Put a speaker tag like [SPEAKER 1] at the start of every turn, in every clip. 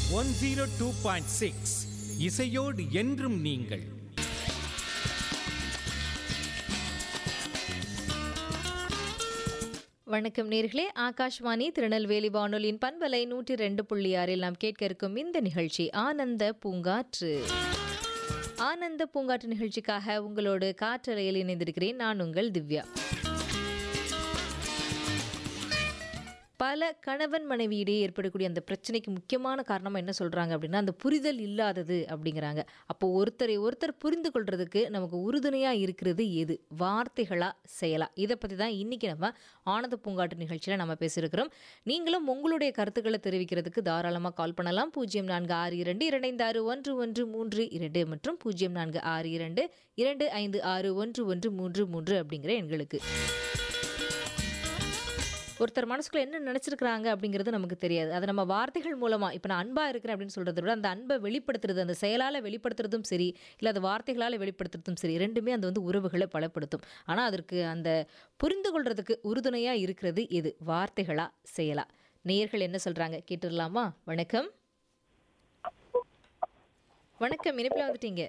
[SPEAKER 1] One zero two point six இசையோடு என்றும் நீங்கள்
[SPEAKER 2] வணக்கம் நேர்களே ஆகாஷ்வாணி திருநெல்வேலி வானொலியின் பண்பலை நூற்றி ரெண்டு புள்ளி ஆறில் நாம் கேட்க இருக்கும் இந்த நிகழ்ச்சி ஆனந்த பூங்காற்று ஆனந்த பூங்காற்று நிகழ்ச்சிக்காக உங்களோடு காற்றலையில் இணைந்திருக்கிறேன் நான் உங்கள் திவ்யா பல கணவன் மனைவியிடையே ஏற்படக்கூடிய அந்த பிரச்சனைக்கு முக்கியமான காரணமாக என்ன சொல்கிறாங்க அப்படின்னா அந்த புரிதல் இல்லாதது அப்படிங்கிறாங்க அப்போ ஒருத்தரை ஒருத்தர் புரிந்து கொள்றதுக்கு நமக்கு உறுதுணையாக இருக்கிறது எது வார்த்தைகளா செயலா இதை பற்றி தான் இன்றைக்கி நம்ம ஆனந்த பூங்காட்டு நிகழ்ச்சியில் நம்ம பேசியிருக்கிறோம் நீங்களும் உங்களுடைய கருத்துக்களை தெரிவிக்கிறதுக்கு தாராளமாக கால் பண்ணலாம் பூஜ்ஜியம் நான்கு ஆறு இரண்டு இரண்டு ஆறு ஒன்று ஒன்று மூன்று இரண்டு மற்றும் பூஜ்ஜியம் நான்கு ஆறு இரண்டு இரண்டு ஐந்து ஆறு ஒன்று ஒன்று மூன்று மூன்று அப்படிங்கிற எண்களுக்கு ஒருத்தர் மனசுக்குள்ள என்ன நினைச்சிருக்கிறாங்க அப்படிங்கிறது நமக்கு தெரியாது அதை நம்ம வார்த்தைகள் மூலமா இப்போ நான் அன்பா இருக்கிறேன் அப்படின்னு சொல்றதை விட அந்த அன்பை வெளிப்படுத்துறது அந்த செயலால வெளிப்படுத்துறதும் சரி இல்லை அது வார்த்தைகளால் வெளிப்படுத்துறதும் சரி ரெண்டுமே அந்த வந்து உறவுகளை பலப்படுத்தும் ஆனால் அதற்கு அந்த புரிந்து கொள்றதுக்கு உறுதுணையா இருக்கிறது எது வார்த்தைகளா செயலா நேயர்கள் என்ன சொல்றாங்க கேட்டுடலாமா வணக்கம் வணக்கம் இணைப்பில் வந்துட்டீங்க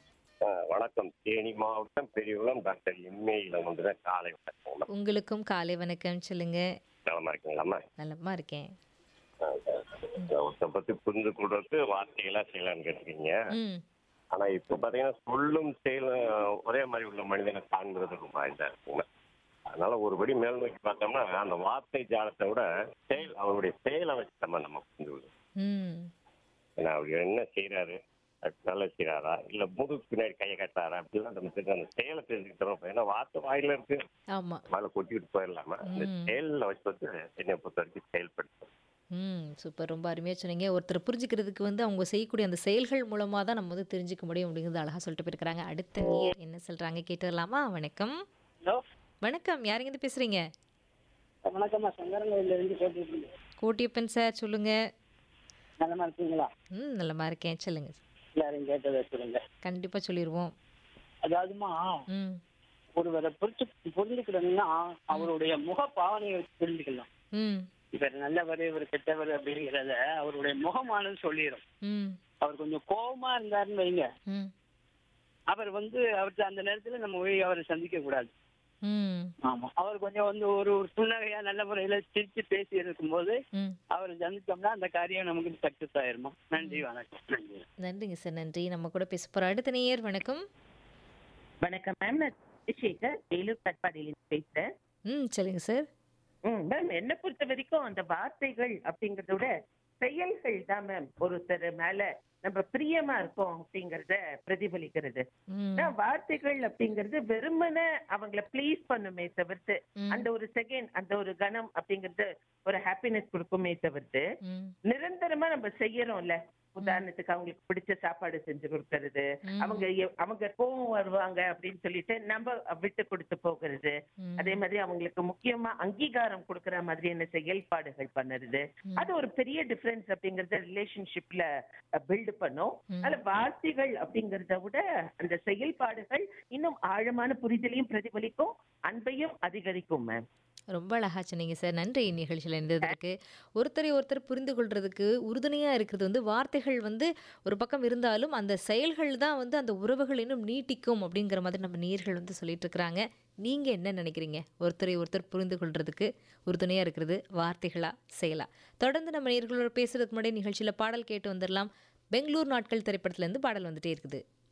[SPEAKER 3] ஆ, வணக்கம் தேனி மாவட்டம் பெரியகுளம் டாக்டர் எம்ஏ இளமந்திர காலை வணக்கம்
[SPEAKER 2] உங்களுக்கும் காலை வணக்கம் சொல்லுங்க
[SPEAKER 3] நலமா இருக்கீங்களாம்மா
[SPEAKER 2] நலமா இருக்கேன்
[SPEAKER 3] ஆ, ஒருத்தரை பத்தி புரிந்து கொள்றதுக்கு வார்த்தைகளா செய்யலாம்னு கேட்டிருக்கீங்க
[SPEAKER 2] ம்
[SPEAKER 3] ஆனா இப்ப பாத்தீங்கன்னா சொல்லும் செயலும் ஒரே மாதிரி உள்ள மனிதனை காண்கிறது ரொம்ப இதா இருக்குங்க அதனால ஒருபடி மேல் நோக்கி பார்த்தோம்னா அந்த வார்த்தை ஜாலத்தை விட செயல் அவருடைய செயலை வச்சு நம்ம நம்ம புரிந்து கொள்ளும்
[SPEAKER 2] ம்
[SPEAKER 3] ஏன்னா அவர் என்ன செய்யறாரு நல்லா செய்யறாரா இல்ல முதுகு பின்னாடி கையை கட்டாரா அப்படிலாம் நம்ம தெரிஞ்சு அந்த செயலை தெரிஞ்சுக்கிட்டோம் ஏன்னா வார்த்தை வாயில இருக்கு
[SPEAKER 2] ஆமாம்
[SPEAKER 3] மேல கொட்டிட்டு போயிடலாம அந்த செயல்ல வச்சு வந்து என்னை பொறுத்த வரைக்கும் செயல்படுத்தும்
[SPEAKER 2] ம் சூப்பர் ரொம்ப அருமையாக சொன்னீங்க ஒருத்தர் புரிஞ்சுக்கிறதுக்கு வந்து அவங்க செய்யக்கூடிய அந்த செயல்கள் மூலமாக தான் நம்ம வந்து தெரிஞ்சுக்க முடியும் அப்படிங்கிறது அழகாக சொல்லிட்டு போயிருக்கிறாங்க அடுத்த நேயர் என்ன சொல்கிறாங்க கேட்டுடலாமா வணக்கம்
[SPEAKER 4] ஹலோ
[SPEAKER 2] வணக்கம் யாருங்க பேசுகிறீங்க
[SPEAKER 4] வணக்கம்மா சங்கரங்கோயில இருந்து கேட்டுருக்கீங்க
[SPEAKER 2] கோட்டியப்பன் சார் சொல்லுங்கள்
[SPEAKER 4] நல்லமா இருக்கீங்களா
[SPEAKER 2] ம் நல்லமா இருக்கேன் சொல்லுங்கள்
[SPEAKER 4] எல்லாரும் கேட்டதை சொல்லுங்க
[SPEAKER 2] கண்டிப்பாாக சொல்லிடுவோம்
[SPEAKER 4] அதாவதுமா
[SPEAKER 2] ம்
[SPEAKER 4] ஒருவரை புரிச்சு புரிஞ்சுக்கணும்னா அவருடைய முக பாவனையை வச்சு புரிஞ்சுக்கலாம்
[SPEAKER 2] ம்
[SPEAKER 4] இவர் நல்லவர் இவர் கெட்டவர் அப்படிங்கிறத அவருடைய முகமானது சொல்லிடும்
[SPEAKER 2] ம்
[SPEAKER 4] அவர் கொஞ்சம் கோபமா இருந்தாருன்னு வைங்க
[SPEAKER 2] ம்
[SPEAKER 4] அவர் வந்து அவர்கிட்ட அந்த நேரத்துல நம்ம போய் அவரை சந்திக்க கூடாது
[SPEAKER 2] ம்
[SPEAKER 4] ஆமா அவர் கொஞ்சம் வந்து ஒரு ஒரு புன்னகையா நல்ல முறையில சிரிச்சு பேசி இருக்கும்போது
[SPEAKER 2] ம்
[SPEAKER 4] அவரை சந்திச்சோம்னா அந்த காரியம் நமக்கு சக்சஸ் ஆயிருமா நன்றி வணக்கம் நன்றி
[SPEAKER 2] நன்றிங்க சார் நன்றி நம்ம கூட பேச போகிற அடுத்த நேயர் வணக்கம்
[SPEAKER 5] வணக்கம் மேம் நான் சந்திரசேகர் வேலூர் கட்பாடியிலிருந்து பேசுறேன்
[SPEAKER 2] ம் சொல்லுங்க சார்
[SPEAKER 5] ம் மேம் என்னை பொறுத்த வரைக்கும் அந்த வார்த்தைகள் அப்படிங்கறத விட செயல்கள் தான் மேம் ஒருத்தர் மேல நம்ம பிரியமா இருக்கோம் அப்படிங்கறத பிரதிபலிக்கிறது
[SPEAKER 2] ம்
[SPEAKER 5] ஆனா, வார்த்தைகள் அப்படிங்கிறது வெறுமனே அவங்கள ப்ளீஸ் பண்ணுமே தவிர்த்து
[SPEAKER 2] ம்.
[SPEAKER 5] அந்த ஒரு செகண்ட் அந்த ஒரு கணம் அப்படிங்கிறது ஒரு ஹாப்பினஸ் கொடுக்குமே தவிர்த்து
[SPEAKER 2] ம்
[SPEAKER 5] நிரந்தரமா நம்ம செய்யறோம்ல உதாரணத்துக்கு அவங்களுக்கு பிடிச்ச சாப்பாடு செஞ்சு கொடுக்கறது
[SPEAKER 2] ம்.
[SPEAKER 5] அவங்க எ- அவங்க கோவம் வருவாங்க அப்படின்னு சொல்லிட்டு நம்ம விட்டு கொடுத்து போகிறது
[SPEAKER 2] ம்.
[SPEAKER 5] அதே மாதிரி அவங்களுக்கு முக்கியமா அங்கீகாரம் கொடுக்கற மாதிரியான செயல்பாடுகள் பண்ணுறது அது ஒரு பெரிய டிஃபரன்ஸ் அப்படிங்கறத ரிலேஷன்ஷிப்ல பில்டு பண்ணும் அதுல வார்த்தைகள் அப்படிங்கறத விட அந்த செயல்பாடுகள் இன்னும் ஆழமான புரிதலையும் பிரதிபலிக்கும் அன்பையும் அதிகரிக்கும் மேம்
[SPEAKER 2] ரொம்ப அழகா சொன்னீங்க சார் நன்றி நிகழ்ச்சியில் இருந்ததற்கு ஒருத்தரை ஒருத்தர் புரிந்து கொள்றதுக்கு உறுதுணையாக இருக்கிறது வந்து வார்த்தைகள் வந்து ஒரு பக்கம் இருந்தாலும் அந்த செயல்கள் தான் வந்து அந்த உறவுகள் இன்னும் நீட்டிக்கும் அப்படிங்கிற மாதிரி நம்ம நேர்கள் வந்து சொல்லிட்டு இருக்கிறாங்க நீங்கள் என்ன நினைக்கிறீங்க ஒருத்தரை ஒருத்தர் புரிந்து கொள்றதுக்கு உறுதுணையாக இருக்கிறது வார்த்தைகளா செயலா தொடர்ந்து நம்ம நேர்களோட பேசுறதுக்கு முன்னாடி நிகழ்ச்சியில் பாடல் கேட்டு வந்துடலாம் பெங்களூர் நாட்கள் திரைப்படத்துலேருந்து பாடல் வந்துட்டே இருக்குது